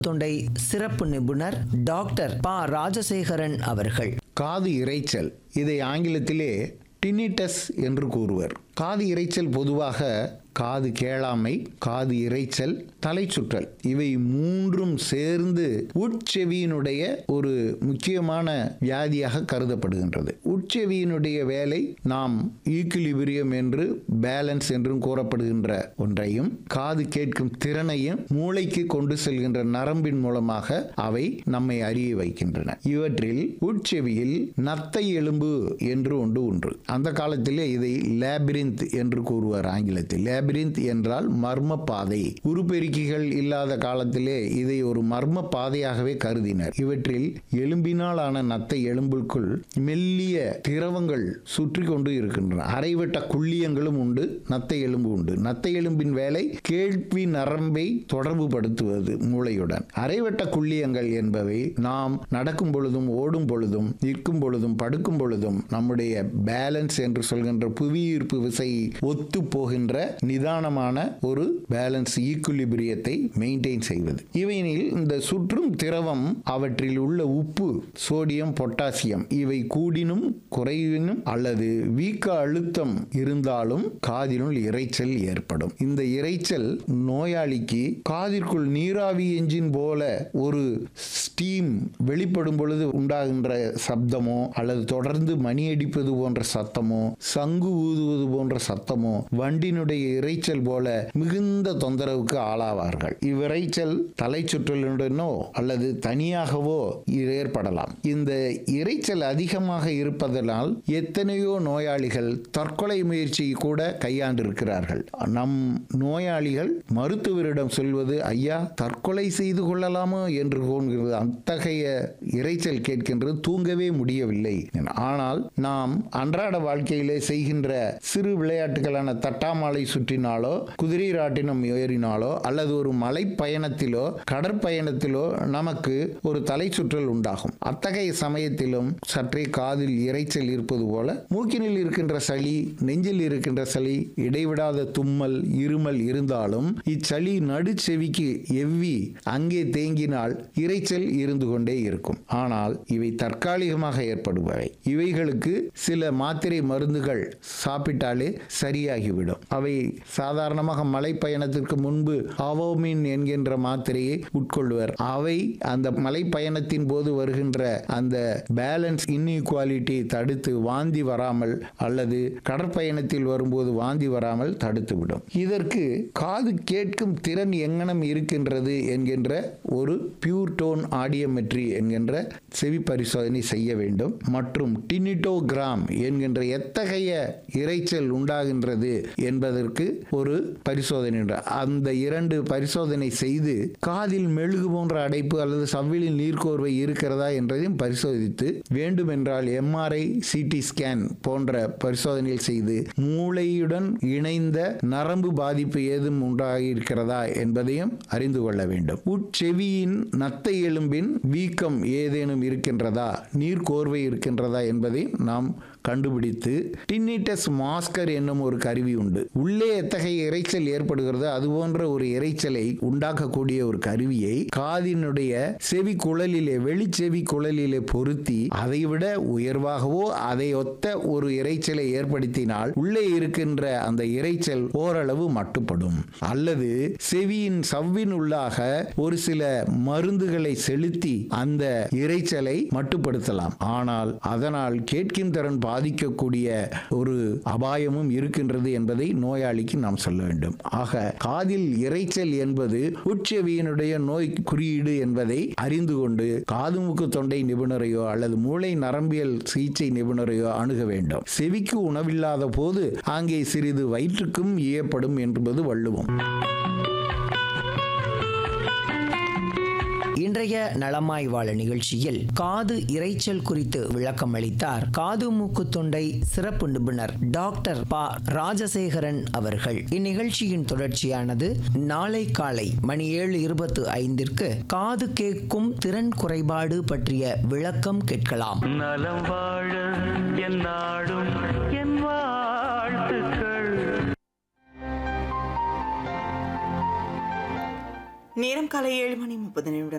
தொண்டை சிறப்பு நிபுணர் டாக்டர் ப ராஜசேகரன் அவர்கள் காது இரைச்சல் இதை ஆங்கிலத்திலே டினிட்டஸ் என்று கூறுவர் காது இரைச்சல் பொதுவாக காது கேளாமை காது இரைச்சல் தலைச்சுற்றல் இவை மூன்றும் சேர்ந்து உட்செவியினுடைய ஒரு முக்கியமான வியாதியாக கருதப்படுகின்றது உட்செவியினுடைய வேலை நாம் ஈக்குலிபிரியம் என்று பேலன்ஸ் என்றும் கூறப்படுகின்ற ஒன்றையும் காது கேட்கும் திறனையும் மூளைக்கு கொண்டு செல்கின்ற நரம்பின் மூலமாக அவை நம்மை அறிய வைக்கின்றன இவற்றில் உட்செவியில் நத்தை எலும்பு என்று ஒன்று ஒன்று அந்த காலத்திலே இதை லேபிரிந்த் என்று கூறுவார் ஆங்கிலத்தில் லேபிரிந்த் என்றால் மர்ம பாதை உருப்பெருக்கிகள் இல்லாத காலத்திலே இதை ஒரு மர்ம பாதையாகவே கருதினர் இவற்றில் எலும்பினால் ஆன நத்தை எலும்புக்குள் மெல்லிய திரவங்கள் சுற்றி கொண்டு இருக்கின்றன அரைவட்ட குள்ளியங்களும் உண்டு நத்தை எலும்பு உண்டு நத்தை எலும்பின் வேலை கேள்வி நரம்பை தொடர்பு படுத்துவது மூளையுடன் அரைவட்ட குள்ளியங்கள் என்பவை நாம் நடக்கும் பொழுதும் ஓடும் பொழுதும் நிற்கும் பொழுதும் படுக்கும் பொழுதும் நம்முடைய பேலன்ஸ் என்று சொல்கின்ற புவியீர்ப்பு விசை ஒத்து போகின்ற நிதானமான ஒரு பேலன்ஸ் ஈக்குலிபிரியத்தை மெயின்டைன் செய்வது இவையினில் இந்த சுற்றும் திரவம் அவற்றில் உள்ள உப்பு சோடியம் பொட்டாசியம் இவை கூடினும் குறைவினும் அல்லது வீக்க அழுத்தம் இருந்தாலும் காதினுள் இரைச்சல் ஏற்படும் இந்த இரைச்சல் நோயாளிக்கு காதிற்குள் நீராவி என்ஜின் போல ஒரு ஸ்டீம் வெளிப்படும் பொழுது உண்டாகின்ற சப்தமோ அல்லது தொடர்ந்து மணி அடிப்பது போன்ற சத்தமோ சங்கு ஊதுவது போன்ற சத்தமோ வண்டினுடைய இரைச்சல் போல மிகுந்த தொந்தரவுக்கு ஆளாவார்கள் இவ்விரைச்சல் தலை சுற்றலுடனோ அல்லது தனியாகவோ ஏற்படலாம் இந்த இரைச்சல் அதிகமாக இருப்பதனால் எத்தனையோ நோயாளிகள் தற்கொலை முயற்சி கூட கையாண்டிருக்கிறார்கள் நம் நோயாளிகள் மருத்துவரிடம் சொல்வது ஐயா தற்கொலை செய்து கொள்ளலாமோ என்று தோன்கிறது அத்தகைய இரைச்சல் கேட்கின்றது தூங்கவே முடியவில்லை ஆனால் நாம் அன்றாட வாழ்க்கையிலே செய்கின்ற சிறு விளையாட்டுகளான தட்டாமாலை சுற்றினாலோ குதிரை ராட்டினம் ஏறினாலோ அல்லது ஒரு மலை பயணத்திலோ கடற்பயணத்திலோ நமக்கு ஒரு தலை சுற்றல் உண்டாகும் அத்தகைய சமயத்திலும் சற்றே காதில் இரைச்சல் இருப்பது போல மூக்கினில் இருக்கின்ற சளி நெஞ்சில் இருக்கின்ற சளி இடைவிடாத தும்மல் இருமல் இருந்தாலும் இச்சளி நடுச்செவிக்கு எவ்வி அங்கே தேங்கினால் இரைச்சல் இருந்து கொண்டே இருக்கும் ஆனால் இவை தற்காலிகமாக ஏற்படுபவை இவைகளுக்கு சில மாத்திரை மருந்துகள் சாப்பிட்டாலே சரியாகிவிடும் அவை சாதாரணமாக மலை பயணத்திற்கு முன்பு அவோமின் என்கின்ற மாத்திரையை உட்கொள்வர் அவை அந்த மலை பயணத்தின் போது வருகின்ற அந்த பேலன்ஸ் இன்இக்வாலிட்டி தடுத்து வாந்தி வராமல் அல்லது கடற்பயணத்தில் வரும்போது வாந்தி வராமல் தடுத்துவிடும் இதற்கு காது கேட்கும் திறன் எங்கனம் இருக்கின்றது என்கின்ற ஒரு பியூர் டோன் ஆடியோமெட்ரி என்கின்ற செவி பரிசோதனை செய்ய வேண்டும் மற்றும் டினிட்டோகிராம் என்கின்ற எத்தகைய இரைச்சல் உண்டாகின்றது என்பதற்கு ஒரு பரிசோதனை உண்டு. அந்த இரண்டு பரிசோதனை செய்து காதில் மெழுகு போன்ற அடைப்பு அல்லது சவ்விலில் நீர்க்கோர்வை இருக்கிறதா என்றதையும் பரிசோதித்து வேண்டுமென்றால் எம்ஆர்ஐ சிடி ஸ்கேன் போன்ற பரிசோதனைகள் செய்து மூளையுடன் இணைந்த நரம்பு பாதிப்பு ஏதும் உண்டாகியிருக்கிறதா என்பதையும் அறிந்து கொள்ள வேண்டும் உட்செவியின் நத்தை எலும்பின் வீக்கம் ஏதேனும் இருக்கின்றதா நீர்க்கோர்வை இருக்கின்றதா என்பதை நாம் கண்டுபிடித்து டின்னிட்டஸ் மாஸ்கர் என்னும் ஒரு கருவி உண்டு உள்ளே எத்தகைய இரைச்சல் ஏற்படுகிறதோ அது போன்ற ஒரு இரைச்சலை உண்டாக்கக்கூடிய ஒரு கருவியை காதினுடைய செவி குழலிலே வெளிச்செவி குழலிலே பொருத்தி அதைவிட உயர்வாகவோ அதை ஒத்த ஒரு இரைச்சலை ஏற்படுத்தினால் உள்ளே இருக்கின்ற அந்த இரைச்சல் ஓரளவு மட்டுப்படும் அல்லது செவியின் சவ்வின் உள்ளாக ஒரு சில மருந்துகளை செலுத்தி அந்த இரைச்சலை மட்டுப்படுத்தலாம் ஆனால் அதனால் கேட்கும் திறன் பாதிக்கக்கூடிய ஒரு அபாயமும் இருக்கின்றது என்பதை நோயாளிக்கு நாம் சொல்ல வேண்டும் ஆக காதில் இரைச்சல் என்பது உட்செவியினுடைய நோய் குறியீடு என்பதை அறிந்து கொண்டு காது மூக்கு தொண்டை நிபுணரையோ அல்லது மூளை நரம்பியல் சிகிச்சை நிபுணரையோ அணுக வேண்டும் செவிக்கு உணவில்லாத போது அங்கே சிறிது வயிற்றுக்கும் இயப்படும் என்பது வள்ளுவம் இன்றைய நலமாய் வாழ நிகழ்ச்சியில் காது இரைச்சல் குறித்து விளக்கம் அளித்தார் காது மூக்கு தொண்டை சிறப்பு நிபுணர் டாக்டர் ப ராஜசேகரன் அவர்கள் இந்நிகழ்ச்சியின் தொடர்ச்சியானது நாளை காலை மணி ஏழு இருபத்து ஐந்திற்கு காது கேட்கும் திறன் குறைபாடு பற்றிய விளக்கம் கேட்கலாம் நலம் வாழ என் நாடும் என் வாழ்த்துக்கள் நேரம் காலை ஏழு மணி முப்பது நிமிடம்